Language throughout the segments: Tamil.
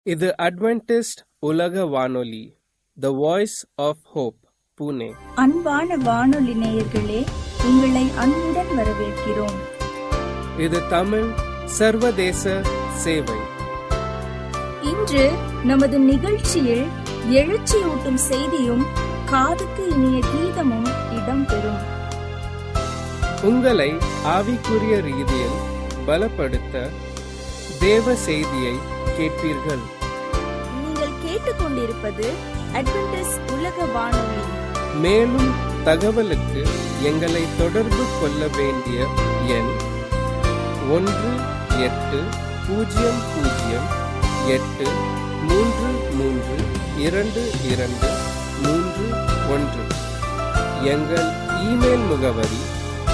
இது அட்வென்டிஸ்ட் உலக வானொலி the voice of hope Pune அன்பான வானொலி நேயர்களே உங்களை அன்புடன் வரவேற்கிறோம் இது தமிழ் சர்வதேச சேவை இன்று நமது நிகழ்ச்சியில் எழுச்சியூட்டும் செய்தியும் காதுக்கு இனிய கீதமும் இடம்பெறும் உங்களை ஆவிக்குரிய ரீதியில் பலப்படுத்த தேவ செய்தியை கேட்பீர்கள் நீங்கள் கேட்டுக்கொண்டிருப்பது அட்வென்டிஸ் உலக வானொலி மேலும் தகவலுக்கு எங்களை தொடர்பு கொள்ள வேண்டிய எண் ஒன்று எட்டு பூஜ்ஜியம் பூஜ்ஜியம் எட்டு மூன்று மூன்று இரண்டு இரண்டு மூன்று ஒன்று எங்கள் இமெயில் முகவரி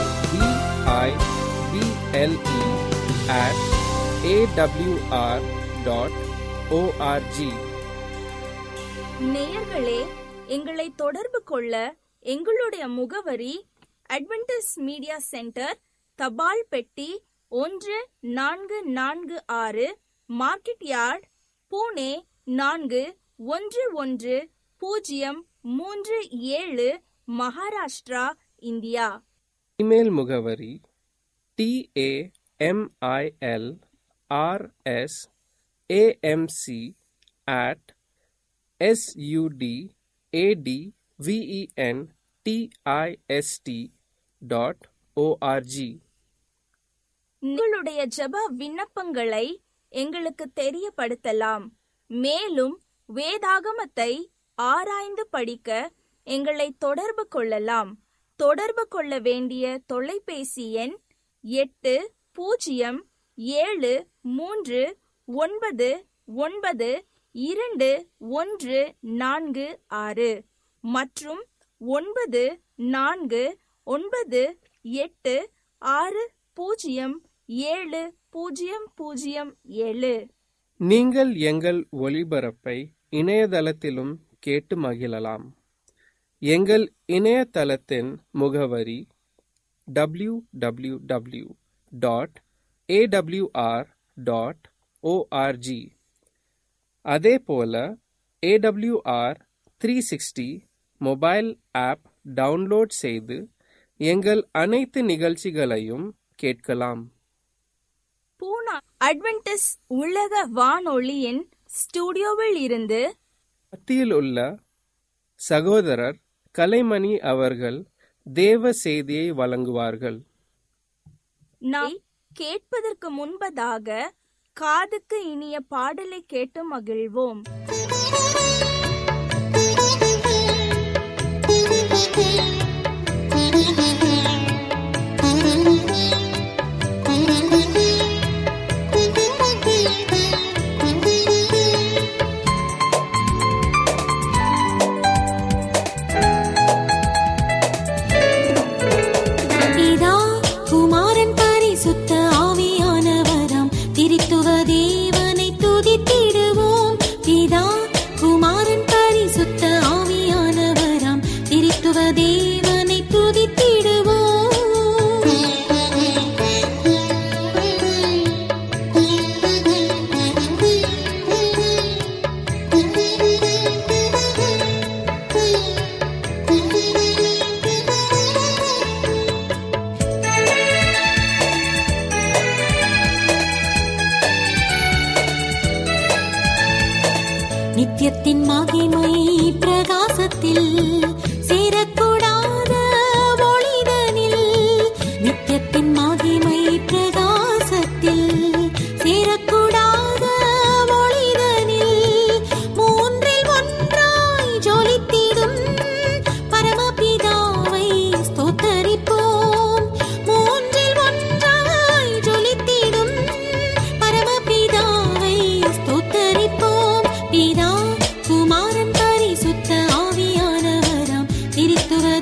BIBLE at AWR dot ORG நேயர்களே எங்களை தொடர்பு கொள்ள எங்களுடைய முகவரி அட்வென்டிஸ் மீடியா சென்டர் தபால் பெட்டி ஒன்று நான்கு நான்கு ஆறு மார்க்கெட் யார்ட் பூனே நான்கு ஒன்று ஒன்று பூஜ்ஜியம் மூன்று ஏழு மகாராஷ்டிரா இந்தியா இமெயில் முகவரி TAMIL RS AMC at SUD AD VEN DIST dot ORG உங்களுடைய ஜெப விண்ணப்பங்களை எங்களுக்கு தெரியப்படுத்தலாம் மேலும் வேதாகமத்தை ஆராய்ந்து படிக்க எங்களை தொடர்பு கொள்ளலாம் தொடர்பு கொள்ள வேண்டிய தொலைபேசி எண் எட்டு பூஜ்ஜியம் ஏழு மூன்று ஒன்பது ஒன்பது இரண்டு ஒன்று நான்கு ஆறு மற்றும் ஒன்பது நான்கு ஒன்பது எட்டு ஆறு பூஜ்ஜியம் ஏழு பூஜ்ஜியம் பூஜ்ஜியம் ஏழு நீங்கள் எங்கள் ஒளிபரப்பை இணையதளத்திலும் கேட்டு மகிழலாம் எங்கள் இணையதளத்தின் முகவரி W W W dot AWR dot ORG அதே போல AWR three sixty mobile app download செய்து எங்கள் அனைத்து நிகழ்ச்சிகளையும் கேட்கலாம் பூனா அட்வென்டிஸ் உலக வானொலியின் ஸ்டுடியோவில் இருந்து மத்தியில் உள்ள சகோதரர் கலைமணி அவர்கள் தேவ செய்தியை வழங்குவார்கள் நாம் கேட்பதற்கு முன்பதாக காதுக்கு இனிய பாடலை கேட்டு மகிழ்வோம் பிதா குமாரன் பரிசுத்த ஆவியானவராம் திரித்துவ தேவனை துதித்திடுவோம் பிதா குமாரன் பரிசுத்த ஆவியானவராம் திரித்துவ தேவனை துதித்திடுவோம் நித்தியத்தின் மகிமை பிரகாசத்தில் சேரக்கூடாத ஒளிதனில் நித்தியத்தின் மகிமை பிரகாசத்தில் சேரக்கூடாத ஒளிதனில் மூன்றில் ஒன்றாய் ஜொலித்திடும் பரமபிதாவை ஸ்தோத்தரிப்போம் மூன்றில் ஒன்றாய் ஜொலித்திடும் பரமபிதாவை ஸ்தோத்தரிப்போம் பிதா குமாரன் பரிசுத்த ஆவியானவராம் திருத்துவ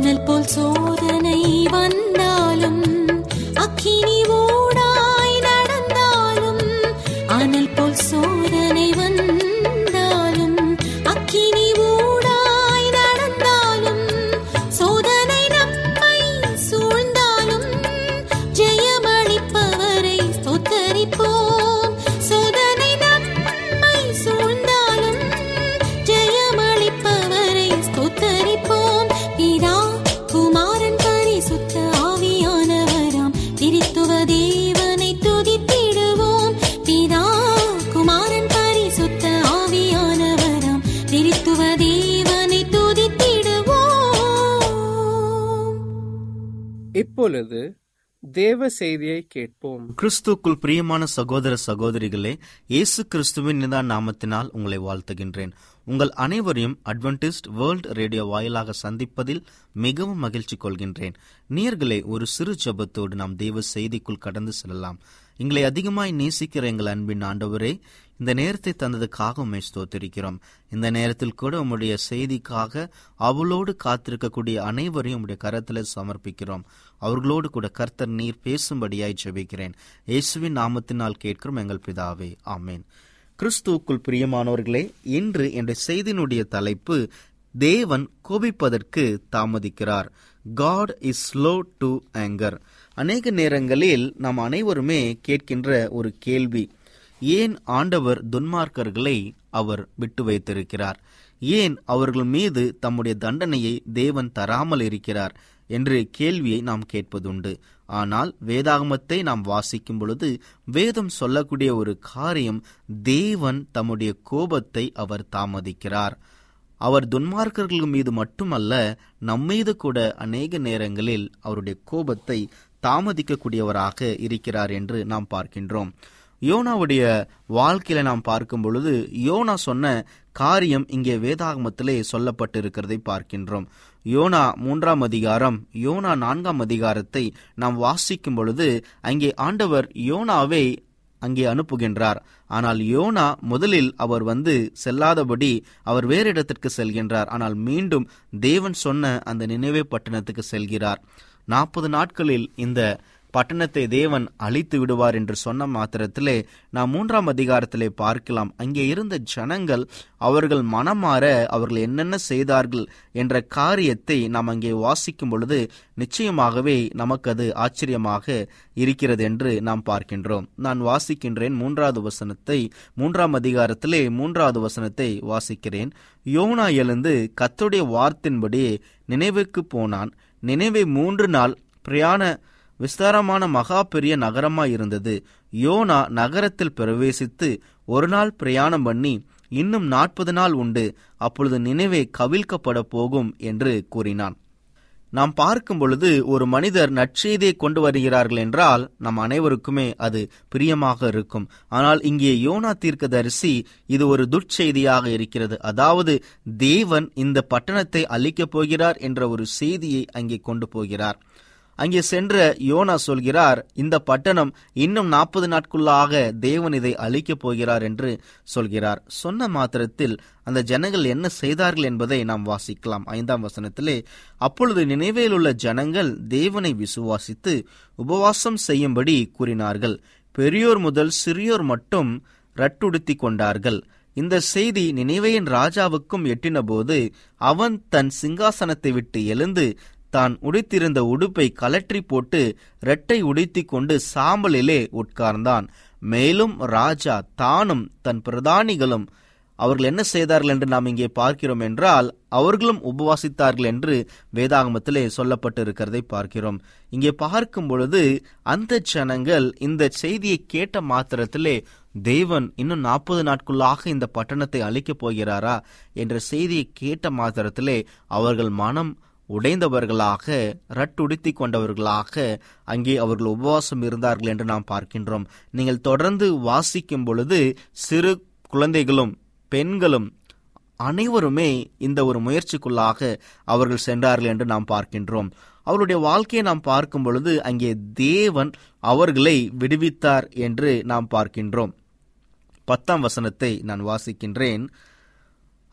அனல் போல் சோதனை வந்தாலும் அக்கினி ஊடாய் நடந்தாலும் அனல் போல் சோதனை வந்தாலும் அக்கினி ஊடாய் நடந்தாலும் சோதனை நம்மை சூழ்ந்தாலும் ஜெயமளிப்பவரை ஸ்தோத்தரிப்போம் சோதனை நம்மை சூழ்ந்தாலும் ஜெயமளிப்பவரை ஸ்தோத்தரிப்போம் பிதா குமாரன் பரிசுத்த ஆவியானவராம் திரித்துவ தேவனை துதித்திடுவோம் பிதா குமாரன் பரிசுத்த ஆவியானவராம் திரித்துவ தேவனை துதித்திடுவோம் இப்பொழுது தேவ செய்தியை கேட்போம் கிறிஸ்துக்குள் பிரியமான சகோதர சகோதரிகளே இயேசு கிறிஸ்துவின் நிதா நாமத்தினால் உங்களை வாழ்த்துகின்றேன் உங்கள் அனைவரையும் அட்வென்டிஸ்ட் வேர்ல்ட் ரேடியோ வாயிலாக சந்திப்பதில் மிகவும் மகிழ்ச்சி கொள்கின்றேன் நீர்களே ஒரு சிறு ஜெபத்தோடு நாம் தேவ செய்திக்குள் கடந்து செல்லலாம் எங்களை அதிகமாய் நேசிக்கிற எங்கள் அன்பின் ஆண்டவரே இந்த நேரத்தை தந்ததுக்காக உண்மை ஸ்தோத்திரிக்கிறோம் இந்த நேரத்தில் கூட உம்முடைய செய்திக்காக அவளோடு காத்திருக்கக்கூடிய அனைவரையும் உம்முடைய கரத்தில் சமர்ப்பிக்கிறோம் அவர்களோடு கூட கர்த்தர் நீர் பேசும்படியாய் ஜெபிக்கிறேன் இயேசுவின் நாமத்தினால் கேட்கிறோம் எங்கள் பிதாவே ஆமேன் கிறிஸ்துவுக்குள் பிரியமானவர்களே இன்று என்னுடைய செய்தியினுடைய தலைப்பு தேவன் கோபிப்பதற்கு தாமதிக்கிறார் God is slow to anger அநேக நேரங்களில் நாம் அனைவருமே கேட்கின்ற ஒரு கேள்வி ஏன் ஆண்டவர் துன்மார்க்கர்களை அவர் விட்டு வைத்திருக்கிறார் ஏன் அவர்கள் மீது தம்முடைய தண்டனையை தேவன் தராமல் இருக்கிறார் என்று கேள்வியை நாம் கேட்பதுண்டு ஆனால் வேதாகமத்தை நாம் வாசிக்கும் பொழுது வேதம் சொல்லக்கூடிய ஒரு காரியம் தேவன் தம்முடைய கோபத்தை அவர் தாமதிக்கிறார் அவர் துன்மார்க்கர்கள் மீது மட்டுமல்ல நம்மீது கூட அநேக நேரங்களில் அவருடைய கோபத்தை தாமதிக்கக்கூடியவராக இருக்கிறார் என்று நாம் பார்க்கின்றோம் யோனாவுடைய வாழ்க்கையில நாம் பார்க்கும் பொழுது யோனா சொன்ன காரியம் இங்கே வேதாகமத்திலே சொல்லப்பட்டிருக்கிறதை பார்க்கின்றோம் யோனா மூன்றாம் அதிகாரம் யோனா நான்காம் அதிகாரத்தை நாம் வாசிக்கும் பொழுது அங்கே ஆண்டவர் யோனாவை அங்கே அனுப்புகின்றார் ஆனால் யோனா முதலில் அவர் வந்து செல்லாதபடி அவர் வேறு இடத்திற்கு செல்கின்றார் ஆனால் மீண்டும் தேவன் சொன்ன அந்த நினைவே பட்டணத்துக்கு செல்கிறார் நாற்பது நாட்களில் இந்த பட்டணத்தை தேவன் அழித்து விடுவார் என்று சொன்ன மாத்திரத்திலே நாம் மூன்றாம் அதிகாரத்திலே பார்க்கலாம் அங்கே இருந்த ஜனங்கள் அவர்கள் மனமாற அவர்கள் என்னென்ன செய்தார்கள் என்ற காரியத்தை நாம் அங்கே வாசிக்கும் பொழுது நிச்சயமாகவே நமக்கு அது ஆச்சரியமாக இருக்கிறது என்று நாம் பார்க்கின்றோம் நான் வாசிக்கின்றேன் மூன்றாவது வசனத்தை மூன்றாம் அதிகாரத்திலே மூன்றாவது வசனத்தை வாசிக்கிறேன் யோனா எழுந்து கத்துடைய வார்த்தின்படி நினைவுக்கு போனான் நினைவை மூன்று நாள் பிரயாண விஸ்தாரமான மகா பெரிய நகரமாய் இருந்தது யோனா நகரத்தில் பிரவேசித்து ஒரு நாள் பிரயாணம் பண்ணி இன்னும் நாற்பது நாள் உண்டு அப்பொழுது நினைவே கவிழ்க்கப்பட போகும் என்று கூறினான் நாம் பார்க்கும் பொழுது ஒரு மனிதர் நற்செய்தியை கொண்டு வருகிறார்கள் என்றால் நம் அனைவருக்குமே அது பிரியமாக இருக்கும் ஆனால் இங்கே யோனா தீர்க்கதரிசி இது ஒரு துட்செய்தியாக இருக்கிறது அதாவது தேவன் இந்த பட்டணத்தை அழிக்கப் போகிறார் என்ற ஒரு செய்தியை அங்கே கொண்டு போகிறார் அங்கே சென்ற யோனா சொல்கிறார் இந்த பட்டணம் இன்னும் நாற்பது நாட்குள்ளாக தேவன் இதை அழிக்கப் போகிறார் என்று சொல்கிறார் சொன்ன மாத்திரத்தில் அந்த ஜனங்கள் என்ன செய்தார்கள் என்பதை நாம் வாசிக்கலாம் ஐந்தாம் வசனத்திலே அப்பொழுது நினைவேல் உள்ள ஜனங்கள் தேவனை விசுவாசித்து உபவாசம் செய்யும்படி கூறினார்கள் பெரியோர் முதல் சிறியோர் மட்டும் ரட்டுடுத்தி கொண்டார்கள் இந்த செய்தி நினைவையின் ராஜாவுக்கும் எட்டினபோது அவன் தன் சிங்காசனத்தை விட்டு எழுந்து தான் உடுத்திருந்த உடுப்பை கலற்றி போட்டு ரெட்டை உடுத்திக் கொண்டு சாம்பலிலே உட்கார்ந்தான் மேலும் ராஜா தானும் தன் பிரதானிகளும் அவர்கள் என்ன செய்தார்கள் என்று நாம் இங்கே பார்க்கிறோம் என்றால் அவர்களும் உபவாசித்தார்கள் என்று வேதாகமத்திலே சொல்லப்பட்டு இருக்கிறதை பார்க்கிறோம் இங்கே பார்க்கும் பொழுது அந்த ஜனங்கள் இந்த செய்தியை கேட்ட மாத்திரத்திலே தேவன் இன்னும் நாற்பது நாட்குள்ளாக இந்த பட்டணத்தை அழிக்கப் போகிறாரா என்ற செய்தியை கேட்ட மாத்திரத்திலே அவர்கள் மனம் உடைந்தவர்களாக ரட்டுடுத்தி கொண்டவர்களாக அங்கே அவர்கள் உபவாசம் இருந்தார்கள் என்று நாம் பார்க்கின்றோம் நீங்கள் தொடர்ந்து வாசிக்கும் பொழுது சிறு குழந்தைகளும் பெண்களும் அனைவருமே இந்த ஒரு முயற்சிக்குள்ளாக அவர்கள் சென்றார்கள் என்று நாம் பார்க்கின்றோம் அவருடைய வாழ்க்கையை நாம் பார்க்கும் பொழுது அங்கே தேவன் அவர்களை விடுவித்தார் என்று நாம் பார்க்கின்றோம் பத்தாம் வசனத்தை நான் வாசிக்கின்றேன்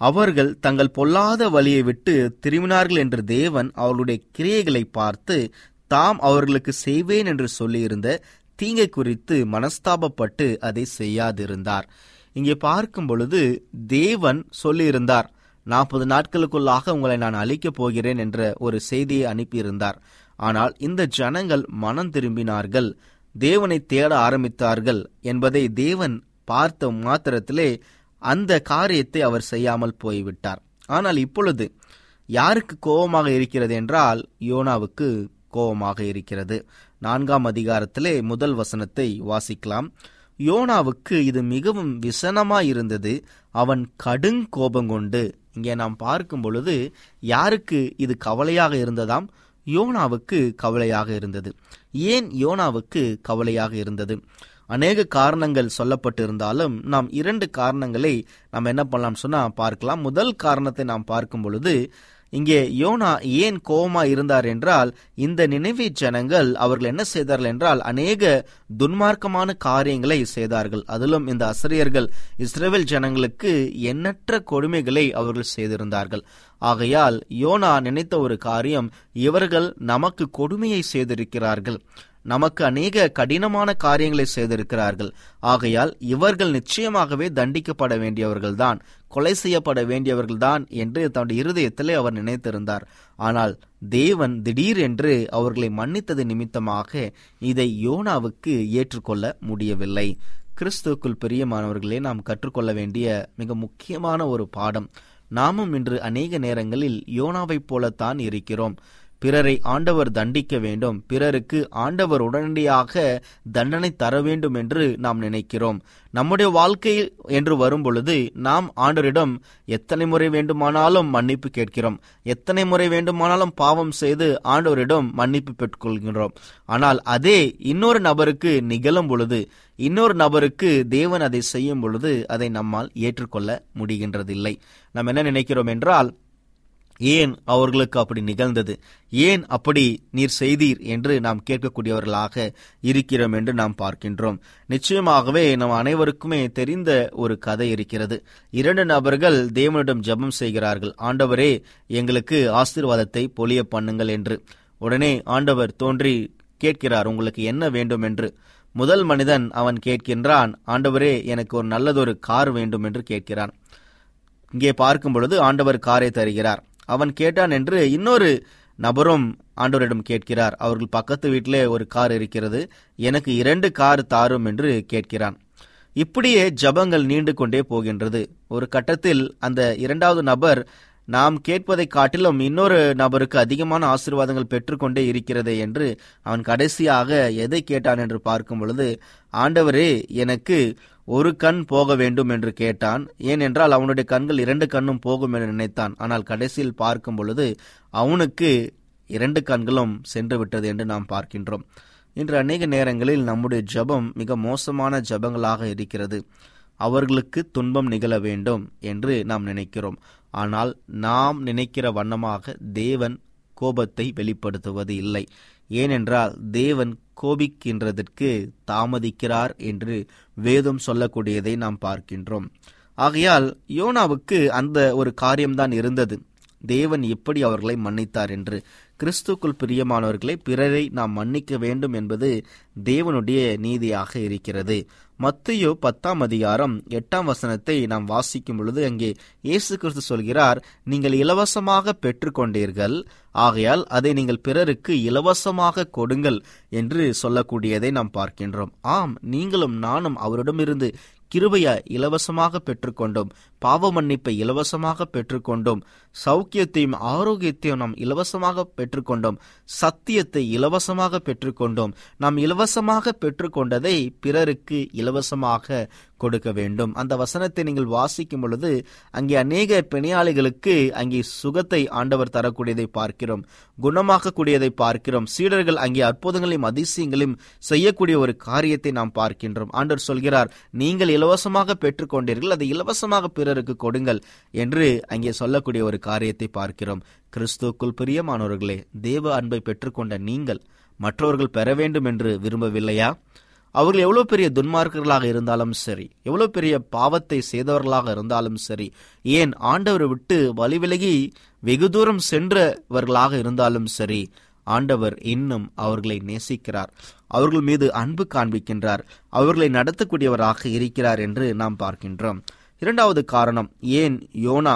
அவர்கள் தங்கள் பொல்லாத வழியை விட்டு திரும்பினார்கள் என்று தேவன் அவர்களுடைய கிரியைகளை பார்த்து தாம் அவர்களுக்கு செய்வேன் என்று சொல்லியிருந்த தீங்கை குறித்து மனஸ்தாபப்பட்டு அதை செய்யாதிருந்தார் இங்கே பார்க்கும் பொழுது தேவன் சொல்லியிருந்தார் நாற்பது நாட்களுக்குள்ளாக உங்களை நான் அழிக்கப் போகிறேன் என்ற ஒரு செய்தியை அனுப்பியிருந்தார் ஆனால் இந்த ஜனங்கள் மனம் திரும்பினார்கள் தேவனை தேட ஆரம்பித்தார்கள் என்பதை தேவன் பார்த்த மாத்திரத்திலே அந்த காரியத்தை அவர் செய்யாமல் போய்விட்டார் ஆனால் இப்பொழுது யாருக்கு கோபமாக இருக்கிறது என்றால் யோனாவுக்கு கோபமாக இருக்கிறது நான்காம் அதிகாரத்திலே முதல் வசனத்தை வாசிக்கலாம் யோனாவுக்கு இது மிகவும் விசனமாய் இருந்தது அவன் கடுங் கோபம் கொண்டு இங்கே நாம் பார்க்கும் பொழுது யாருக்கு இது கவலையாக இருந்ததாம் யோனாவுக்கு கவலையாக இருந்தது ஏன் யோனாவுக்கு கவலையாக இருந்தது அநேக காரணங்கள் சொல்லப்பட்டிருந்தாலும் நாம் இரண்டு காரணங்களை நாம் என்ன பண்ணலாம் சொன்னா பார்க்கலாம் முதல் காரணத்தை நாம் பார்க்கும் பொழுது இங்கே யோனா ஏன் கோபமா இருந்தார் என்றால் இந்த நினைவே ஜனங்கள் அவர்கள் என்ன செய்தார்கள் என்றால் அநேக துன்மார்க்கமான காரியங்களை செய்தார்கள் அதிலும் இந்த அசிரியர்கள் இஸ்ரேல் ஜனங்களுக்கு எண்ணற்ற கொடுமைகளை அவர்கள் செய்திருந்தார்கள் ஆகையால் யோனா நினைத்த ஒரு காரியம் இவர்கள் நமக்கு கொடுமையை செய்திருக்கிறார்கள் நமக்கு அநேக கடினமான காரியங்களை செய்திருக்கிறார்கள் ஆகையால் இவர்கள் நிச்சயமாகவே தண்டிக்கப்பட வேண்டியவர்கள்தான் கொலை செய்யப்பட வேண்டியவர்கள்தான் என்று தன்னுடைய இருதயத்திலே அவர் நினைத்திருந்தார் ஆனால் தேவன் திடீர் என்று அவர்களை மன்னித்தது நிமித்தமாக இதை யோனாவுக்கு ஏற்றுக்கொள்ள முடியவில்லை கிறிஸ்துக்குள் பிரியமானவர்களே நாம் கற்றுக்கொள்ள வேண்டிய மிக முக்கியமான ஒரு பாடம் நாமும் இன்று அநேக நேரங்களில் யோனாவைப் போலத்தான் இருக்கிறோம் பிறரை ஆண்டவர் தண்டிக்க வேண்டும் பிறருக்கு ஆண்டவர் உடனடியாக தண்டனை தர வேண்டும் என்று நாம் நினைக்கிறோம் நம்முடைய வாழ்க்கையில் என்று வரும் பொழுது நாம் ஆண்டவரிடம் எத்தனை முறை வேண்டுமானாலும் மன்னிப்பு கேட்கிறோம் எத்தனை முறை வேண்டுமானாலும் பாவம் செய்து ஆண்டவரிடம் மன்னிப்பு பெற்றுக்கொள்கிறோம் ஆனால் அதே இன்னொரு நபருக்கு நிகழும் பொழுது இன்னொரு நபருக்கு தேவன் அதை செய்யும் பொழுது அதை நம்மால் ஏற்றுக்கொள்ள முடிகின்றதில்லை நாம் என்ன நினைக்கிறோம் என்றால் ஏன் அவர்களுக்கு அப்படி நிகழ்ந்தது ஏன் அப்படி நீர் செய்தீர் என்று நாம் கேட்கக்கூடியவர்களாக இருக்கிறோம் என்று நாம் பார்க்கின்றோம் நிச்சயமாகவே நம் அனைவருக்குமே தெரிந்த ஒரு கதை இருக்கிறது இரண்டு நபர்கள் தேவனிடம் ஜெபம் செய்கிறார்கள் ஆண்டவரே எங்களுக்கு ஆசீர்வாதத்தை பொழிய பண்ணுங்கள் என்று உடனே ஆண்டவர் தோன்றி கேட்கிறார் உங்களுக்கு என்ன வேண்டும் என்று முதல் மனிதன் அவன் கேட்கின்றான் ஆண்டவரே எனக்கு ஒரு நல்லதொரு கார் வேண்டும் என்று கேட்கிறான் இங்கே பார்க்கும் பொழுது ஆண்டவர் காரை தருகிறார் அவன் கேட்டான் என்று இன்னொரு நபரும் ஆண்டவரிடம் கேட்கிறார் அவர்கள் பக்கத்து வீட்டிலே ஒரு கார் இருக்கிறது எனக்கு இரண்டு கார் தாரும் என்று கேட்கிறான் இப்படியே ஜபங்கள் நீண்டு கொண்டே போகின்றது ஒரு கட்டத்தில் அந்த இரண்டாவது நபர் நாம் கேட்பதை காட்டிலும் இன்னொரு நபருக்கு அதிகமான ஆசீர்வாதங்கள் பெற்றுக்கொண்டே இருக்கிறதே என்று அவன் கடைசியாக எதை கேட்டான் என்று பார்க்கும் பொழுது ஆண்டவரே எனக்கு ஒரு கண் போக வேண்டும் என்று கேட்டான் ஏனென்றால் அவனுடைய கண்கள் இரண்டு கண்ணும் போகும் என்று நினைத்தான் ஆனால் கடைசியில் பார்க்கும் பொழுது அவனுக்கு இரண்டு கண்களும் சென்று விட்டது என்று நாம் பார்க்கின்றோம் இன்று அநேக நேரங்களில் நம்முடைய ஜபம் மிக மோசமான ஜபங்களாக இருக்கிறது அவர்களுக்கு துன்பம் நிகழ வேண்டும் என்று நாம் நினைக்கிறோம் ஆனால் நாம் நினைக்கிற வண்ணமாக தேவன் கோபத்தை வெளிப்படுத்துவது இல்லை ஏனென்றால் தேவன் கோபிக்கின்றதற்கு தாமதிக்கிறார் என்று வேதம் சொல்லக்கூடியதை நாம் பார்க்கின்றோம் ஆகையால் யோனாவுக்கு அந்த ஒரு காரியம்தான் இருந்தது தேவன் எப்படி அவர்களை மன்னித்தார் என்று கிறிஸ்துக்குள் பிரியமானவர்களை பிறரை நாம் மன்னிக்க வேண்டும் என்பது தேவனுடைய நீதியாக இருக்கிறது மத்தையோ பத்தாம் அதிகாரம் எட்டாம் வசனத்தை நாம் வாசிக்கும் பொழுது அங்கே இயேசு கிறிஸ்து சொல்கிறார் நீங்கள் இலவசமாக பெற்றுக்கொண்டீர்கள் ஆகையால் அதை நீங்கள் பிறருக்கு இலவசமாக கொடுங்கள் என்று சொல்லக்கூடியதை நாம் பார்க்கின்றோம் ஆம் நீங்களும் நானும் அவரிடமிருந்து கிருபையா இலவசமாக பெற்றுக்கொண்டோம் பாவ மன்னிப்பை இலவசமாக பெற்றுக்கொண்டோம் சௌக்கியத்தையும் ஆரோக்கியத்தையும் நாம் இலவசமாக பெற்றுக்கொண்டோம் சத்தியத்தை இலவசமாக பெற்றுக்கொண்டோம் நாம் இலவசமாக பெற்றுக்கொண்டதை பிறருக்கு இலவசமாக கொடுக்க வேண்டும் அந்த வசனத்தை நீங்கள் வாசிக்கும் பொழுது அங்கே அநேக பிணையாளிகளுக்கு அங்கே சுகத்தை ஆண்டவர் தரக்கூடியதை பார்க்கிறோம் குணமாக்கக்கூடியதை பார்க்கிறோம் சீடர்கள் அங்கே அற்புதங்களையும் அதிசயங்களையும் செய்யக்கூடிய ஒரு காரியத்தை நாம் பார்க்கின்றோம் ஆண்டவர் சொல்கிறார் நீங்கள் இலவசமாக பெற்றுக்கொண்டீர்கள் அதை இலவசமாக பிறருக்கு கொடுங்கள் என்று அங்கே சொல்லக்கூடிய ஒரு காரியத்தை பார்க்கிறோம் கிறிஸ்துக்குள் பிரியமானவர்களே தேவ அன்பை பெற்றுக்கொண்ட நீங்கள் மற்றவர்கள் பெற வேண்டும் என்று விரும்பவில்லையா அவர்கள் எவ்வளவு பெரிய துன்மார்க்கர்களாக இருந்தாலும் சரி எவ்வளவு பெரிய பாவத்தை செய்தவர்களாக இருந்தாலும் சரி ஏன் ஆண்டவரை விட்டு வழி விலகி வெகு தூரம் சென்றவர்களாக இருந்தாலும் சரி ஆண்டவர் இன்னும் அவர்களை நேசிக்கிறார் அவர்கள் மீது அன்பு காண்பிக்கின்றார் அவர்களை நடத்தக்கூடியவராக இருக்கிறார் என்று நாம் பார்க்கின்றோம் இரண்டாவது காரணம் ஏன் யோனா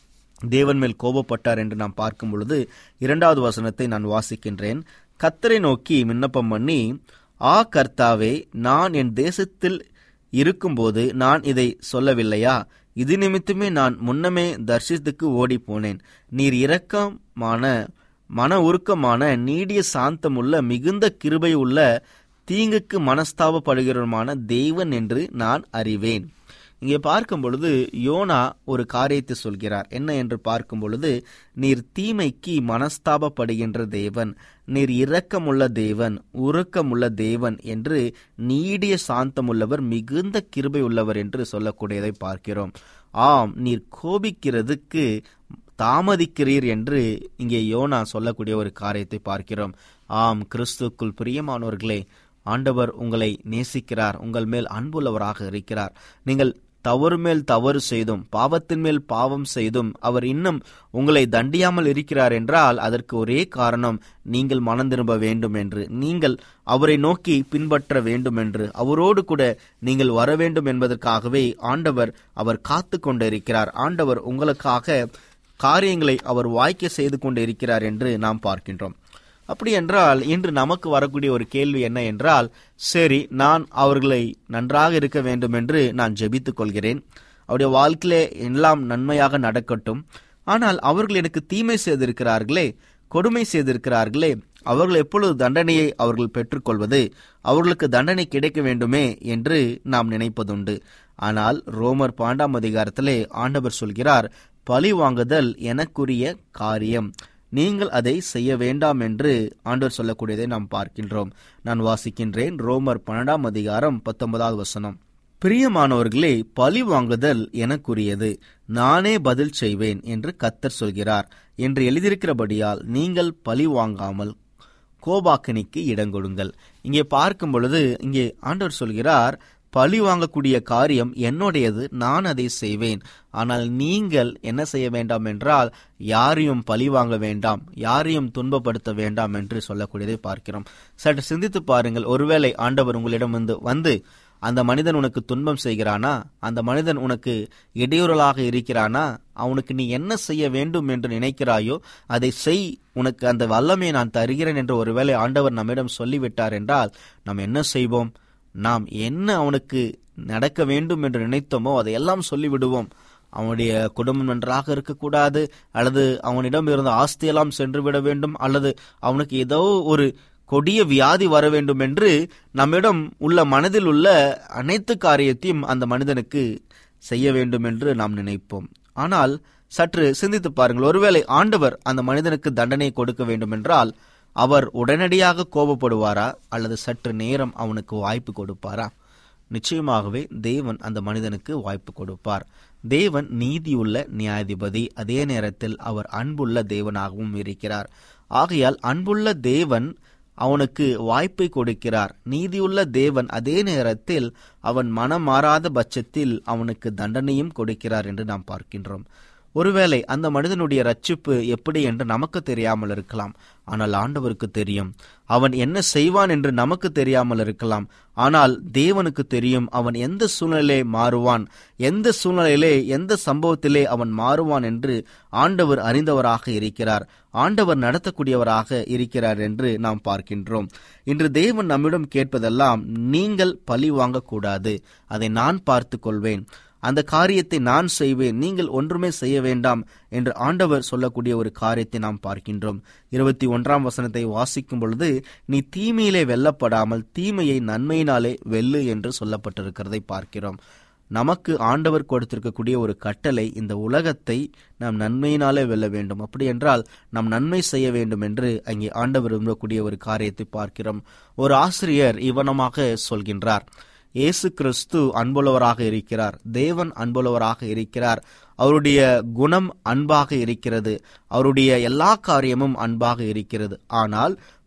தேவன் மேல் கோபப்பட்டார் என்று நாம் பார்க்கும் பொழுது இரண்டாவது வசனத்தை நான் வாசிக்கின்றேன் கத்தரை நோக்கி விண்ணப்பம் பண்ணி ஆ கர்த்தாவே நான் என் தேசத்தில் இருக்கும்போது நான் இதை சொல்லவில்லையா இது நிமித்தமே நான் முன்னமே தர்சித்துக்கு ஓடி போனேன் நீர் இரக்கமான மன உருக்கமான நீடிய சாந்தமுள்ள மிகுந்த கிருபை உள்ள தீங்குக்கு மனஸ்தாபப்படுகிறவருமான தேவன் என்று நான் அறிவேன் இங்கே பார்க்கும் பொழுது யோனா ஒரு காரியத்தை சொல்கிறார் என்ன என்று பார்க்கும் பொழுது நீர் தீமைக்கு மனஸ்தாபப்படுகின்ற தேவன் நீர் இரக்கமுள்ள தேவன் உருக்கமுள்ள தேவன் என்று நீடிய சாந்தமுள்ளவர் மிகுந்த கிருபை உள்ளவர் என்று சொல்லக்கூடியதை பார்க்கிறோம் ஆம் நீர் கோபிக்கிறதுக்கு தாமதிக்கிறீர் என்று இங்கே யோனா சொல்லக்கூடிய ஒரு காரியத்தை பார்க்கிறோம் ஆம் கிறிஸ்துக்குள் பிரியமானவர்களே ஆண்டவர் உங்களை நேசிக்கிறார் உங்கள் மேல் அன்புள்ளவராக இருக்கிறார் நீங்கள் தவறு மேல் தவறு செய்தும் பாவத்தின் மேல் பாவம் செய்தும் அவர் இன்னும் உங்களை தண்டியாமல் இருக்கிறார் என்றால் அதற்கு ஒரே காரணம் நீங்கள் மனம் திரும்ப வேண்டும் என்று நீங்கள் அவரை நோக்கி பின்பற்ற வேண்டும் என்று அவரோடு கூட நீங்கள் வர வேண்டும் என்பதற்காகவே ஆண்டவர் அவர் காத்து கொண்டிருக்கிறார் ஆண்டவர் உங்களுக்காக காரியங்களை அவர் வாய்க்க செய்து கொண்டு இருக்கிறார் என்று நாம் பார்க்கின்றோம் அப்படி என்றால் இன்று நமக்கு வரக்கூடிய ஒரு கேள்வி என்ன என்றால் சரி நான் அவர்களை நன்றாக இருக்க வேண்டும் என்று நான் ஜெபித்துக் கொள்கிறேன் அவருடைய வாழ்க்கையிலே எல்லாம் நன்மையாக நடக்கட்டும் ஆனால் அவர்கள் எனக்கு தீமை செய்திருக்கிறார்களே கொடுமை செய்திருக்கிறார்களே அவர்கள் எப்பொழுது தண்டனையை அவர்கள் பெற்றுக்கொள்வது அவர்களுக்கு தண்டனை கிடைக்க வேண்டுமே என்று நாம் நினைப்பதுண்டு ஆனால் ரோமர் பாண்டாம் அதிகாரத்திலே ஆண்டவர் சொல்கிறார் பழி வாங்குதல் எனக்குரிய காரியம் நீங்கள் அதை செய்ய வேண்டாம் என்று ஆண்டவர் சொல்லக்கூடியதை நாம் பார்க்கின்றோம் நான் வாசிக்கின்றேன் ரோமர் பன்னெண்டாம் அதிகாரம் பத்தொன்பதாவது வசனம் பிரியமானவர்களே பழி வாங்குதல் எனக்குரியது நானே பதில் செய்வேன் என்று கத்தர் சொல்கிறார் என்று எழுதியிருக்கிறபடியால் நீங்கள் பழி வாங்காமல் கோபாக்கனிக்கு இடங்கொடுங்கள் இங்கே பார்க்கும் பொழுது இங்கே ஆண்டவர் சொல்கிறார் பழி வாங்கக்கூடிய காரியம் என்னுடையது நான் அதை செய்வேன் ஆனால் நீங்கள் என்ன செய்ய வேண்டாம் என்றால் யாரையும் பழி வாங்க வேண்டாம் யாரையும் துன்பப்படுத்த வேண்டாம் என்று சொல்லக்கூடியதை பார்க்கிறோம் சற்று சிந்தித்து பாருங்கள் ஒருவேளை ஆண்டவர் உங்களிடம் வந்து வந்து அந்த மனிதன் உனக்கு துன்பம் செய்கிறானா அந்த மனிதன் உனக்கு இடையூறலாக இருக்கிறானா அவனுக்கு நீ என்ன செய்ய வேண்டும் என்று நினைக்கிறாயோ அதை செய் உனக்கு அந்த வல்லமை நான் தருகிறேன் என்று ஒருவேளை ஆண்டவர் நம்மிடம் சொல்லிவிட்டார் என்றால் நாம் என்ன செய்வோம் நாம் என்ன அவனுக்கு நடக்க வேண்டும் என்று நினைத்தோமோ அதையெல்லாம் சொல்லிவிடுவோம் அவனுடைய குடும்பம் நன்றாக இருக்கக்கூடாது அல்லது அவனிடம் இருந்த ஆஸ்தியெல்லாம் சென்று விட வேண்டும் அல்லது அவனுக்கு ஏதோ ஒரு கொடிய வியாதி வர வேண்டும் என்று நம்மிடம் உள்ள மனதில் உள்ள அனைத்து காரியத்தையும் அந்த மனிதனுக்கு செய்ய வேண்டும் என்று நாம் நினைப்போம் ஆனால் சற்று சிந்தித்து பாருங்கள் ஒருவேளை ஆண்டவர் அந்த மனிதனுக்கு தண்டனை கொடுக்க வேண்டும் என்றால் அவர் உடனடியாக கோபப்படுவாரா அல்லது சற்று நேரம் அவனுக்கு வாய்ப்பு கொடுப்பாரா நிச்சயமாகவே தேவன் அந்த மனிதனுக்கு வாய்ப்பு கொடுப்பார் தேவன் நீதியுள்ள நியாயாதிபதி அதே நேரத்தில் அவர் அன்புள்ள தேவனாகவும் இருக்கிறார் ஆகையால் அன்புள்ள தேவன் அவனுக்கு வாய்ப்பை கொடுக்கிறார் நீதியுள்ள தேவன் அதே நேரத்தில் அவன் மனம் மாறாத பட்சத்தில் அவனுக்கு தண்டனையும் கொடுக்கிறார் என்று நாம் பார்க்கின்றோம் ஒருவேளை அந்த மனிதனுடைய ரட்சிப்பு எப்படி என்று நமக்கு தெரியாமல் இருக்கலாம் ஆனால் ஆண்டவருக்கு தெரியும் அவன் என்ன செய்வான் என்று நமக்கு தெரியாமல் இருக்கலாம் ஆனால் தேவனுக்கு தெரியும் அவன் எந்த சூழ்நிலையிலே மாறுவான் எந்த சூழ்நிலையிலே எந்த சம்பவத்திலே அவன் மாறுவான் என்று ஆண்டவர் அறிந்தவராக இருக்கிறார் ஆண்டவர் நடத்தக்கூடியவராக இருக்கிறார் என்று நாம் பார்க்கின்றோம் இன்று தேவன் நம்மிடம் கேட்பதெல்லாம் நீங்கள் பழி வாங்கக்கூடாது அதை நான் பார்த்து கொள்வேன் அந்த காரியத்தை நான் செய்வேன் நீங்கள் ஒன்றுமே செய்ய வேண்டாம் என்று ஆண்டவர் சொல்லக்கூடிய ஒரு காரியத்தை நாம் பார்க்கின்றோம் இருபத்தி ஒன்றாம் வசனத்தை வாசிக்கும் பொழுது நீ தீமையிலே வெல்லப்படாமல் தீமையை நன்மையினாலே வெல்லு என்று சொல்லப்பட்டிருக்கிறதை பார்க்கிறோம் நமக்கு ஆண்டவர் கொடுத்திருக்கக்கூடிய ஒரு கட்டளை இந்த உலகத்தை நாம் நன்மையினாலே வெல்ல வேண்டும் அப்படி என்றால் நாம் நன்மை செய்ய வேண்டும் என்று அங்கே ஆண்டவர் விரும்பக்கூடிய ஒரு காரியத்தை பார்க்கிறோம் ஒரு ஆசிரியர் இவனமாக சொல்கின்றார் இயேசு கிறிஸ்து அன்புள்ளவராக இருக்கிறார் தேவன் அன்புள்ளவராக இருக்கிறார் அவருடைய குணம் அன்பாக இருக்கிறது அவருடைய எல்லா காரியமும் அன்பாக இருக்கிறது ஆனால்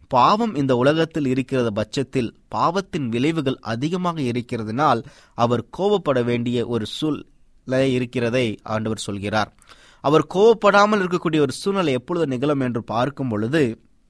பாவம் இந்த உலகத்தில் இருக்கிற பட்சத்தில் பாவத்தின் விளைவுகள் அதிகமாக இருக்கிறதுனால் அவர் கோபப்பட வேண்டிய ஒரு சூழ்நிலை இருக்கிறதை ஆண்டவர் சொல்கிறார் அவர் கோபப்படாமல் இருக்கக்கூடிய ஒரு சூழ்நிலை எப்பொழுது நிகழும் என்று பார்க்கும் பொழுது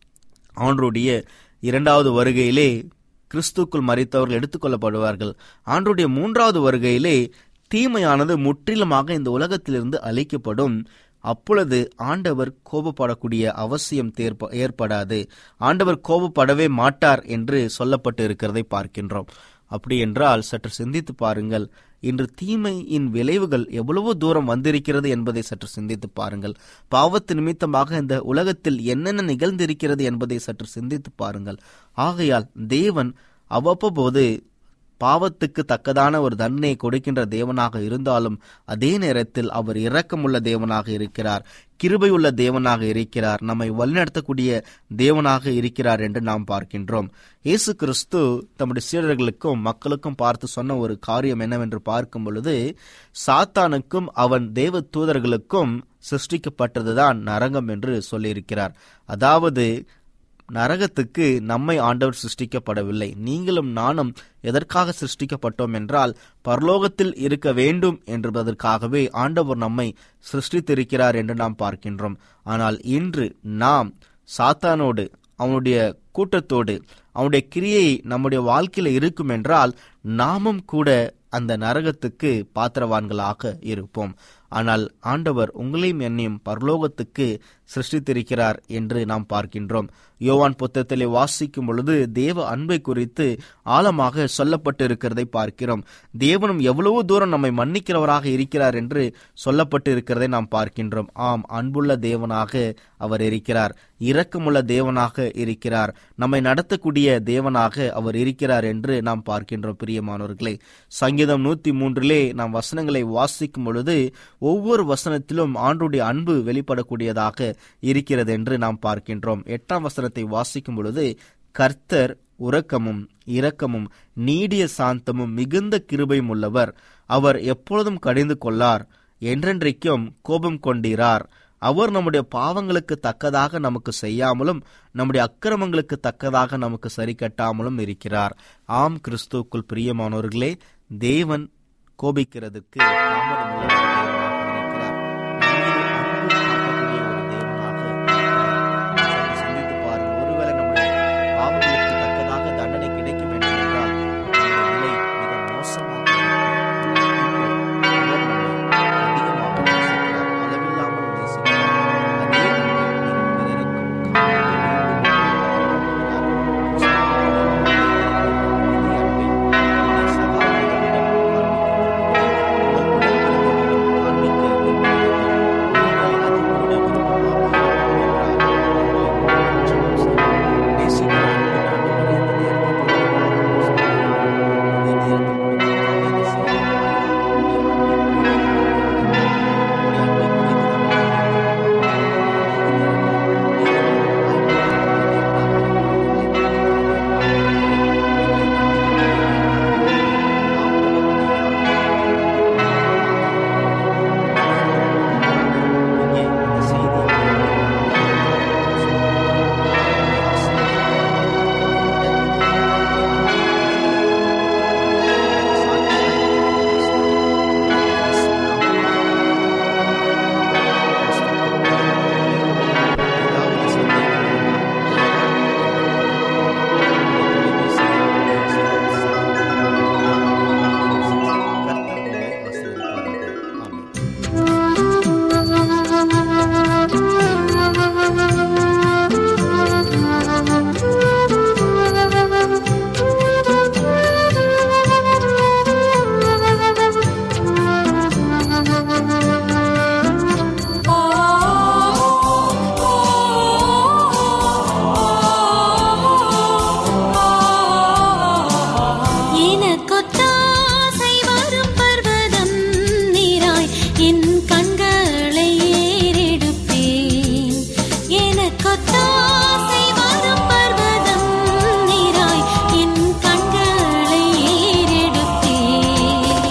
ஆண்டருடைய இரண்டாவது வருகையிலே கிறிஸ்துக்குள் மறித்தவர்கள் எடுத்துக்கொள்ளப்படுவார்கள் ஆண்டுடைய மூன்றாவது வருகையிலே தீமையானது முற்றிலுமாக இந்த உலகத்திலிருந்து அழிக்கப்படும் அப்பொழுது ஆண்டவர் கோபப்படக்கூடிய அவசியம் தேர்ப்ப- ஏற்படாது ஆண்டவர் கோபப்படவே மாட்டார் என்று சொல்லப்பட்டு இருக்கிறதை பார்க்கின்றோம் அப்படி என்றால் சற்று சிந்தித்து பாருங்கள் இன்று தீமையின் விளைவுகள் எவ்வளவோ தூரம் வந்திருக்கிறது என்பதை சற்று சிந்தித்து பாருங்கள் பாவத்து நிமித்தமாக இந்த உலகத்தில் என்னென்ன நிகழ்ந்திருக்கிறது என்பதை சற்று சிந்தித்து பாருங்கள் ஆகையால் தேவன் அவ்வப்போது பாவத்துக்கு தக்கதான ஒரு தண்டனை கொடுக்கின்ற தேவனாக இருந்தாலும் அதே நேரத்தில் அவர் இரக்கமுள்ள தேவனாக இருக்கிறார் கிருபையுள்ள தேவனாக இருக்கிறார் நம்மை வழிநடத்தக்கூடிய தேவனாக இருக்கிறார் என்று நாம் பார்க்கின்றோம் இயேசு கிறிஸ்து தம்முடைய சீடர்களுக்கும் மக்களுக்கும் பார்த்து சொன்ன ஒரு காரியம் என்னவென்று பார்க்கும் பொழுது சாத்தானுக்கும் அவன் தேவ தூதர்களுக்கும் சிருஷ்டிக்கப்பட்டதுதான் நரகம் என்று சொல்லியிருக்கிறார் அதாவது நரகத்துக்கு நம்மை ஆண்டவர் சிருஷ்டிக்கப்படவில்லை நீங்களும் நானும் எதற்காக சிருஷ்டிக்கப்பட்டோம் என்றால் பரலோகத்தில் இருக்க வேண்டும் என்பதற்காகவே ஆண்டவர் நம்மை சிருஷ்டித்திருக்கிறார் என்று நாம் பார்க்கின்றோம் ஆனால் இன்று நாம் சாத்தானோடு அவனுடைய கூட்டத்தோடு அவனுடைய கிரியை நம்முடைய வாழ்க்கையில இருக்கும் என்றால் நாமும் கூட அந்த நரகத்துக்கு பாத்திரவான்களாக இருப்போம் ஆனால் ஆண்டவர் உங்களையும் என்னையும் பரலோகத்துக்கு சிருஷ்டித்திருக்கிறார் என்று நாம் பார்க்கின்றோம் யோவான் புத்தகத்திலே வாசிக்கும் பொழுது தேவ அன்பை குறித்து ஆழமாக சொல்லப்பட்டு இருக்கிறதை பார்க்கிறோம் தேவனும் எவ்வளவோ தூரம் நம்மை மன்னிக்கிறவராக இருக்கிறார் என்று சொல்லப்பட்டு இருக்கிறதை நாம் பார்க்கின்றோம் ஆம் அன்புள்ள தேவனாக அவர் இருக்கிறார் இரக்கமுள்ள தேவனாக இருக்கிறார் நம்மை நடத்தக்கூடிய தேவனாக அவர் இருக்கிறார் என்று நாம் பார்க்கின்றோம் பிரியமானவர்களே சங்கீதம் நூத்தி மூன்றிலே நாம் வசனங்களை வாசிக்கும் பொழுது ஒவ்வொரு வசனத்திலும் ஆண்டுடைய அன்பு வெளிப்படக்கூடியதாக இருக்கிறது என்று நாம் பார்க்கின்றோம் எட்டாம் வசனத்தை வாசிக்கும் பொழுது கர்த்தர் உறக்கமும் இரக்கமும் நீடிய சாந்தமும் மிகுந்த கிருபையும் உள்ளவர் அவர் எப்பொழுதும் கடிந்து கொள்ளார் என்றென்றைக்கும் கோபம் கொண்டீரார் அவர் நம்முடைய பாவங்களுக்கு தக்கதாக நமக்கு செய்யாமலும் நம்முடைய அக்கிரமங்களுக்கு தக்கதாக நமக்கு சரி கட்டாமலும் இருக்கிறார் ஆம் கிறிஸ்துவுக்குள் பிரியமானவர்களே தேவன் கோபிக்கிறதுக்கு தாமதமில்லாத தேவனாக இருக்கிறார். நம்மீது அன்பு காட்டக்கூடிய ஒரு தேவனாக இருக்கிறார். சற்று சிந்தித்து பாருங்கள். ஒருவேளை நம்முடைய பாவங்களுக்கு தக்கதாக தண்டனை கிடைக்க வேண்டும் என்றால் நம்முடைய நிலை மிக மோசமாக இருக்கும். அவர் நம்மை அதிகமாக நேசிக்கிறார். அளவில்லாமல் நேசிக்கிறார். அதே அன்பை நீங்கள் பிறருக்கும் காண்பிக்க எனக்கொத்தாசை வரும் பர்வதம் நீராய் என் கண்களை ஏறெடுப்பேன் எனக்கொத்தாசை வரும் பர்வதம் நீராய் என் கண்களை ஏறெடுப்பேன்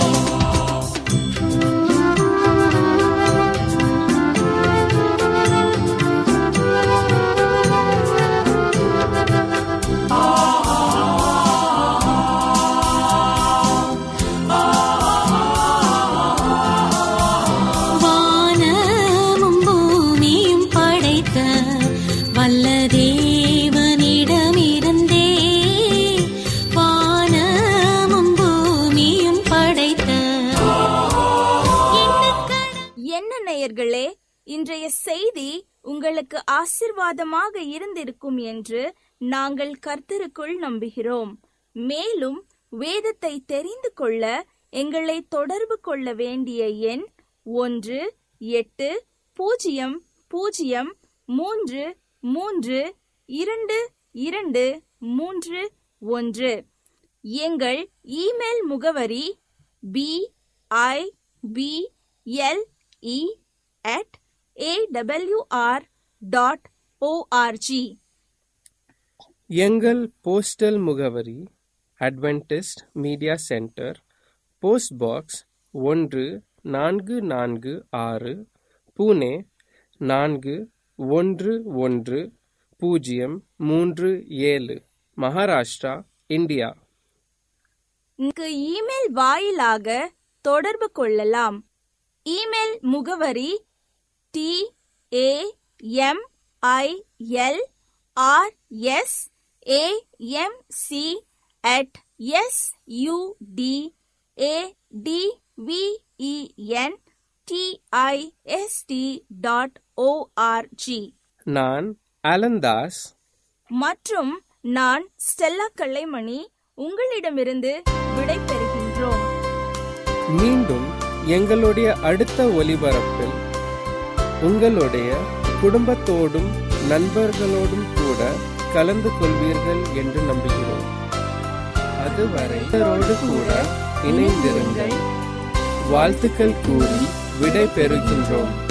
இன்றைய செய்தி உங்களுக்கு ஆசிர்வாதமாக இருந்திருக்கும் என்று நாங்கள் கர்த்தருக்குள் நம்புகிறோம் மேலும் வேதத்தை தெரிந்து கொள்ள எங்களை தொடர்பு கொள்ள வேண்டிய எண் ஒன்று எட்டு பூஜ்ஜியம் பூஜ்ஜியம் மூன்று மூன்று இரண்டு இரண்டு மூன்று ஒன்று எங்கள் இமெயில் முகவரி B I B L E at AWR dot ORG எங்கள் போஸ்டல் முகவரி Adventist media centre post box ஒன்று நான்கு நான்கு ஆறு புனே நான்கு ஒன்று ஒன்று பூஜ்ஜியம் மூன்று ஏழு மகாராஷ்டிரா இந்தியா இங்கு இமெயில் வாயிலாக தொடர்பு கொள்ளலாம் இமெயில் முகவரி T A M I L R S A M C at S U D A D V E N D I S T dot ORG நான் அலந்தாஸ் மற்றும் நான் ஸ்டெல்லா கல்லைமணி உங்களிடமிருந்து விடை பெறுகின்றோம் மீண்டும் எங்களுடைய அடுத்த ஒலிபரப்பில் உங்களுடைய குடும்பத்தோடும் நண்பர்களோடும் கூட கலந்து கொள்வீர்கள் என்று நம்புகிறோம் அதுவரை இவரோடு கூட இணைந்திருங்கள் வாழ்த்துக்கள் கூறி விடை பெறுகின்றோம்